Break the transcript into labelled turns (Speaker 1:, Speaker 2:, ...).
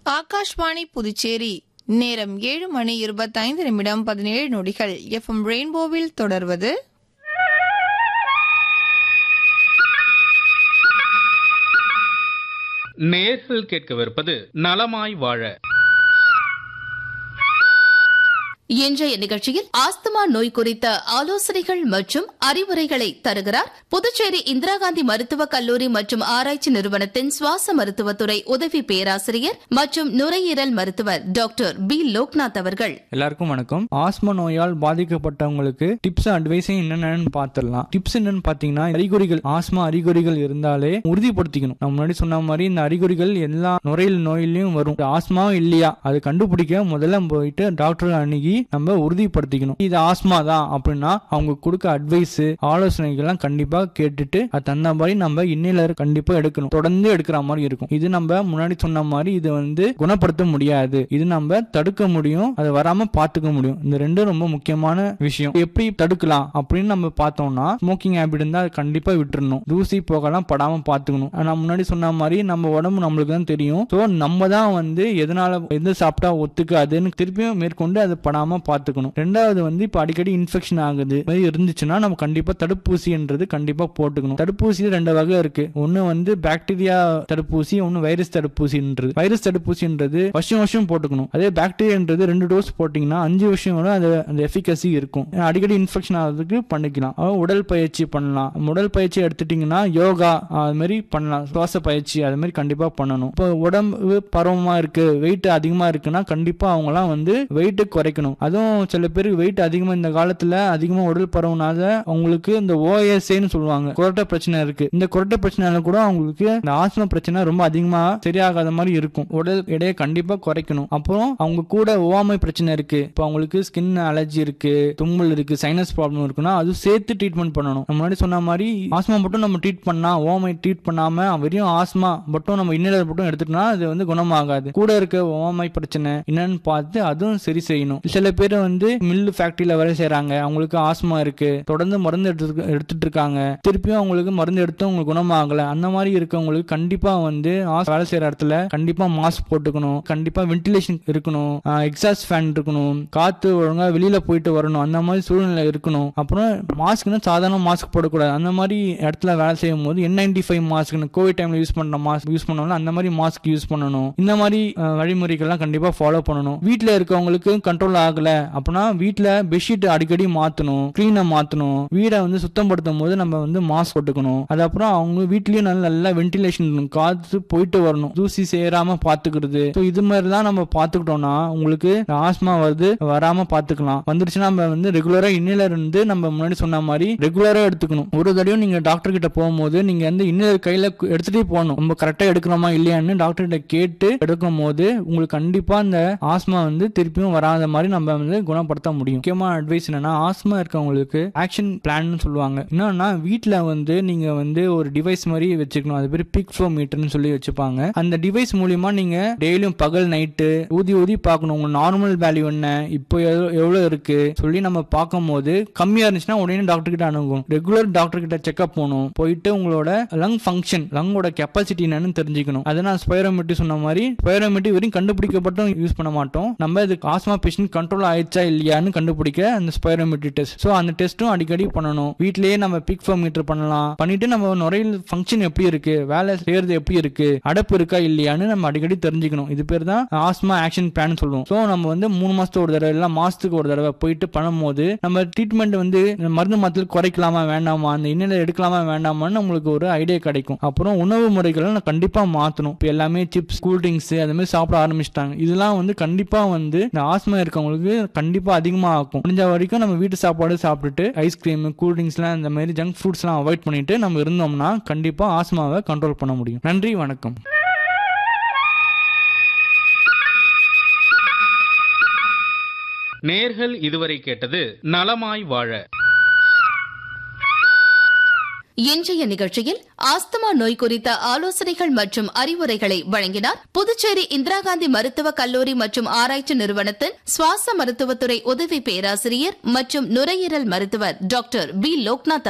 Speaker 1: ஆகாஷ்வாணி புதுச்சேரி நேரம் ஏழு மணி இருபத்தைந்து நிமிடம் பதினேழு நொடிகள் எஃப்எம் ரெயின்போவில் தொடர்வது
Speaker 2: நேர்கள் கேட்கவிருப்பது நலமாய் வாழ
Speaker 3: இன்றைய நிகழ்ச்சியில் ஆஸ்துமா நோய் குறித்த ஆலோசனைகள் மற்றும் அறிவுரைகளை தருகிறார் புதுச்சேரி இந்திரா காந்தி மருத்துவக் கல்லூரி மற்றும் ஆராய்ச்சி நிறுவனத்தின் சுவாச மருத்துவத்துறை உதவி பேராசிரியர் மற்றும் நுரையீரல் மருத்துவர் டாக்டர் பி லோக்நாத் அவர்கள்
Speaker 4: எல்லாருக்கும் வணக்கம் ஆஸ்மா நோயால் பாதிக்கப்பட்டவங்களுக்கு டிப்ஸ் அட்வைஸும் என்னென்னு பார்த்துடலாம் டிப்ஸ் என்னன்னு பார்த்தீங்கன்னா அறிகுறிகள் ஆஸ்மா அறிகுறிகள் இருந்தாலே உறுதிப்படுத்திக்கணும் நம்ம முன்னாடி சொன்ன மாதிரி இந்த அறிகுறிகள் எல்லா நுரையீரல் நோயிலையும் வரும் ஆஸ்மாவும் இல்லையா அது கண்டுபிடிக்க முதல்ல போயிட்டு டாக்டர் அணுகி நம்ம உறுதிப்படுத்திக்கணும் இது ஆஸ்மா தான் அப்படின்னா அவங்க கொடுக்க அட்வைஸ் ஆலோசனைகள்லாம் கண்டிப்பா கேட்டுட்டு அது தகுந்த மாதிரி நம்ம இன்னிலர் கண்டிப்பா எடுக்கணும் தொடர்ந்து எடுக்கிற மாதிரி இருக்கும் இது நம்ம முன்னாடி சொன்ன மாதிரி இது வந்து குணப்படுத்த முடியாது இது நம்ம தடுக்க முடியும் அது வராம பாத்துக்க முடியும் இந்த ரெண்டும் ரொம்ப முக்கியமான விஷயம் எப்படி தடுக்கலாம் அப்படின்னு நம்ம பார்த்தோம்னா ஸ்மோக்கிங் ஹேபிட் இருந்தா அது கண்டிப்பா விட்டுறணும் தூசி போகலாம் படாம பாத்துக்கணும் நான் முன்னாடி சொன்ன மாதிரி நம்ம உடம்பு நம்மளுக்கு தான் தெரியும் ஸோ நம்ம தான் வந்து எதனால எது சாப்பிட்டா ஒத்துக்காதுன்னு திருப்பியும் மேற்கொண்டு அது படாம பாத்துக்கணும் ரெண்டாவது வந்து இப்போ அடிக்கடி இன்ஃபெக்ஷன் ஆகுது இது மாதிரி இருந்துச்சுன்னா நம்ம கண்டிப்பா தடுப்பூசின்றது கண்டிப்பா போட்டுக்கணும் தடுப்பூசி ரெண்டு வகை இருக்கு ஒன்னு வந்து பாக்டீரியா தடுப்பூசி ஒன்னு வைரஸ் தடுப்பூசின்றது வைரஸ் தடுப்பூசின்றது வருஷம் வருஷம் போட்டுக்கணும் அதே பாக்டீரியான்றது ரெண்டு டோஸ் போட்டீங்கன்னா அஞ்சு வருஷம் வரை அது அந்த எஃபிகசி இருக்கும் அடிக்கடி இன்ஃபெக்ஷன் ஆகிறதுக்கு பண்ணிக்கலாம் அதாவது உடல் பயிற்சி பண்ணலாம் உடல் பயிற்சி எடுத்துட்டீங்கன்னா யோகா அது மாதிரி பண்ணலாம் சுவாச பயிற்சி அது மாதிரி கண்டிப்பா பண்ணணும் இப்போ உடம்பு பருவமா இருக்கு வெயிட் அதிகமா இருக்குன்னா கண்டிப்பா அவங்கலாம் வந்து வெயிட் குறைக்கணும் அதுவும் சில பேருக்கு வெயிட் அதிகமா இந்த காலத்துல அதிகமா உடல் பரவுனால அவங்களுக்கு இந்த ஓஎஸ்ஏன்னு சொல்லுவாங்க குரட்டை பிரச்சனை இருக்கு இந்த குரட்டை பிரச்சனையால கூட அவங்களுக்கு இந்த ஆஸ்மா பிரச்சனை ரொம்ப அதிகமா சரியாகாத மாதிரி இருக்கும் உடல் எடையை கண்டிப்பா குறைக்கணும் அப்புறம் அவங்க கூட ஓவாமை பிரச்சனை இருக்கு இப்போ அவங்களுக்கு ஸ்கின் அலர்ஜி இருக்கு தும்மல் இருக்கு சைனஸ் ப்ராப்ளம் இருக்குன்னா அது சேர்த்து ட்ரீட்மெண்ட் பண்ணணும் நம்ம முன்னாடி சொன்ன மாதிரி ஆஸ்மா மட்டும் நம்ம ட்ரீட் பண்ணா ஓவாமை ட்ரீட் பண்ணாம வெறும் ஆஸ்மா மட்டும் நம்ம இன்னலர் மட்டும் எடுத்துட்டோம்னா அது வந்து குணமாகாது கூட இருக்க ஓவாமை பிரச்சனை என்னன்னு பார்த்து அதுவும் சரி செய்யணும் சில பேர் வந்து மில்லு ஃபேக்டரியில வேலை செய்றாங்க அவங்களுக்கு ஆஸ்மா இருக்கு தொடர்ந்து மருந்து எடுத்து எடுத்துட்டு இருக்காங்க திருப்பியும் அவங்களுக்கு மருந்து எடுத்தும் அவங்களுக்கு குணமாகல அந்த மாதிரி இருக்கவங்களுக்கு கண்டிப்பா வந்து ஆஸ் வேலை செய்யற இடத்துல கண்டிப்பா மாஸ்க் போட்டுக்கணும் கண்டிப்பா வென்டிலேஷன் இருக்கணும் எக்ஸாஸ்ட் ஃபேன் இருக்கணும் காத்து ஒழுங்கா வெளியில போயிட்டு வரணும் அந்த மாதிரி சூழ்நிலை இருக்கணும் அப்புறம் மாஸ்க்னு சாதாரண மாஸ்க் போடக்கூடாது அந்த மாதிரி இடத்துல வேலை செய்யும் போது என் நைன்டி ஃபைவ் மாஸ்க்னு கோவிட் டைம்ல யூஸ் பண்ற மாஸ்க் யூஸ் பண்ணோம்ல அந்த மாதிரி மாஸ்க் யூஸ் பண்ணணும் இந்த மாதிரி அஹ், வழிமுறைகள்லாம் கண்டிப்பா ஃபாலோ பண்ணணும் வீட்ல இருக்கவங்களுக்கு கண்ட்ரோல் ஆகல அப்படின்னா வீட்ல பெட்ஷீட் அடிக்கடி மாத்தணும் கிளீனா மாத்தணும் வீடை வந்து சுத்தப்படுத்தும் போது நம்ம வந்து மாஸ்க் போட்டுக்கணும் அது அப்புறம் அவங்க வீட்லயும் நல்ல நல்லா வென்டிலேஷன் காத்து போயிட்டு வரணும் தூசி சேராம பாத்துக்கிறது ஸோ இது மாதிரி தான் நம்ம பாத்துக்கிட்டோம்னா உங்களுக்கு ஆஸ்மா வருது வராம பாத்துக்கலாம் வந்துருச்சுன்னா நம்ம வந்து ரெகுலரா இன்னிலர் இருந்து நம்ம முன்னாடி சொன்ன மாதிரி ரெகுலரா எடுத்துக்கணும் ஒரு தடவையும் நீங்க டாக்டர் கிட்ட போகும்போது நீங்க வந்து இன்னிலர் கையில கு- எடுத்துட்டே போகணும் நம்ம கரெக்டா எடுக்கிறோமா இல்லையான்னு டாக்டர் கிட்ட கேட்டு எடுக்கும் போது உங்களுக்கு கண்டிப்பா இந்த ஆஸ்மா வந்து திருப்பியும் வராத மாதிரி நம்ம வந்து குணப்படுத்த முடியும் முக்கியமான அட்வைஸ் என்னன்னா ஆஸ்மா இருக்கவங்களுக்கு ஆக்ஷன் பிளான் சொல்லுவாங்க என்னன்னா வீட்ல வந்து நீங்க வந்து ஒரு டிவைஸ் மாதிரி வச்சுக்கணும் அது பேர் பிக் ஃப்ளோ மீட்டர்னு சொல்லி வச்சுப்பாங்க அந்த டிவைஸ் மூலியமா நீங்க டெய்லியும் பகல் நைட்டு ஊதி ஊதி பார்க்கணும் உங்க நார்மல் வேல்யூ என்ன இப்போ எவ்வளவு எவ்வளவு இருக்கு சொல்லி நம்ம பார்க்கும்போது கம்மியா இருந்துச்சுன்னா உடனே டாக்டர் கிட்ட அணுகும் ரெகுலர் டாக்டர் கிட்ட செக்அப் போகணும் போயிட்டு உங்களோட லங் ஃபங்க்ஷன் லங்கோட கெப்பாசிட்டி என்னன்னு தெரிஞ்சுக்கணும் அதை நான் ஸ்பைரோமெட்ரி சொன்ன மாதிரி ஸ்பைரோமெட்ரி வெறும் கண்டுபிடிக்கப்பட்டும் யூஸ் பண்ண மாட்டோம் நம்ம இதுக்கு ஆஸ்மா பேஷண்ட் கண்ட்ரோல் ஆயிடுச்சா இல்லையான்னு கண்டுபிடிக்க அந்த ஸ்பைரோமெட்ரி டெஸ்ட் ஸோ அந்த டெஸ்ட்டும் அடிக்கடி பண்ணணும் வீட்லயே நம்ம பிக் மீட்டர் பண்ணலாம் பண்ணிட்டு நம்ம நுரையில் ஃபங்க்ஷன் எப்படி இருக்கு வேலை செய்யறது எப்படி இருக்கு அடப்பு இருக்கா இல்லையான்னு நம்ம அடிக்கடி தெரிஞ்சுக்கணும் இது பேர் தான் ஆஸ்மா ஆக்ஷன் பிளான் சொல்லுவோம் ஸோ நம்ம வந்து மூணு மாசத்துக்கு ஒரு தடவை இல்லை மாசத்துக்கு ஒரு தடவை போயிட்டு பண்ணும்போது நம்ம ட்ரீட்மெண்ட் வந்து மருந்து மாத்திரை குறைக்கலாமா வேண்டாமா அந்த இன்னில எடுக்கலாமா வேண்டாமான்னு நம்மளுக்கு ஒரு ஐடியா கிடைக்கும் அப்புறம் உணவு முறைகளை நான் கண்டிப்பா மாத்தணும் இப்போ எல்லாமே சிப்ஸ் கூல் ட்ரிங்க்ஸ் அந்த மாதிரி சாப்பிட ஆரம்பிச்சிட்டாங்க இதெல்லாம் வந்து கண்டிப்பா வந்து இந்த ஆஸ்மா இருக்கவங்களுக்கு கண்டிப்பா அதிகமா ஆக்கும் முடிஞ்ச வரைக்கும் நம்ம வீட்டு சாப்பாடு சாப்பிட்டுட்டு ஐஸ்கிரீம் கூல் ட்ரிங்க்ஸ்லாம் இந்த மாதிரி ஜங்க் ஃபுட்ஸ்லாம் அவாய்ட் பண்ணிட்டு நம்ம இருந்தோம்னா கண்டிப்பா ஆஸ்மாவை கண்ட்ரோல் பண்ண முடியும் நன்றி வணக்கம்
Speaker 2: நேர்கள் இதுவரை கேட்டது நலமாய் வாழ
Speaker 3: இன்றைய நிகழ்ச்சியில் ஆஸ்துமா நோய் குறித்த ஆலோசனைகள் மற்றும் அறிவுரைகளை வழங்கினார் புதுச்சேரி இந்திரா காந்தி மருத்துவக் கல்லூரி மற்றும் ஆராய்ச்சி நிறுவனத்தின் சுவாச மருத்துவத்துறை உதவி பேராசிரியர் மற்றும் நுரையீரல் மருத்துவர் டாக்டர் பி லோக்நாத்